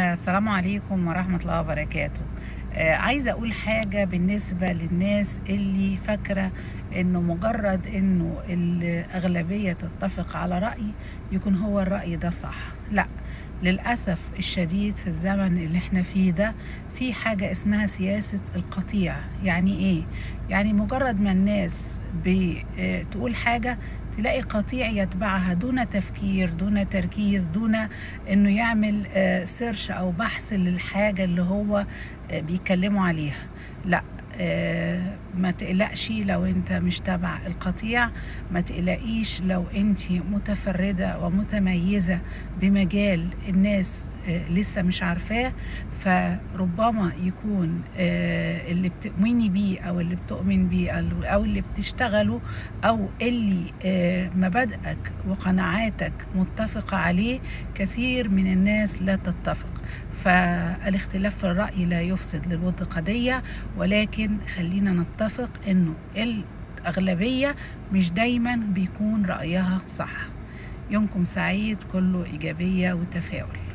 آه، السلام عليكم ورحمة الله وبركاته آه، عايزة أقول حاجة بالنسبة للناس اللي فاكرة إنه مجرد إنه الأغلبية تتفق على رأي يكون هو الرأي ده صح لا للأسف الشديد في الزمن اللي احنا فيه ده في حاجة اسمها سياسة القطيع يعني ايه؟ يعني مجرد ما الناس بتقول حاجة تلاقي قطيع يتبعها دون تفكير دون تركيز دون انه يعمل آه، سيرش او بحث للحاجة اللي هو آه، بيتكلموا عليها لا آه، ما تقلقش لو انت مش تبع القطيع ما تقلقيش لو انت متفردة ومتميزة بمجال الناس آه، لسه مش عارفاه فربما يكون آه، اللي بتؤمني بيه او اللي بتؤمن بيه او- او اللي بتشتغله او اللي آه، مبادئك وقناعاتك متفقة عليه كثير من الناس لا تتفق فالاختلاف في الرأي لا يفسد للود قضية ولكن خلينا نتفق انه الأغلبية مش دايما بيكون رأيها صح يومكم سعيد كله إيجابية وتفاؤل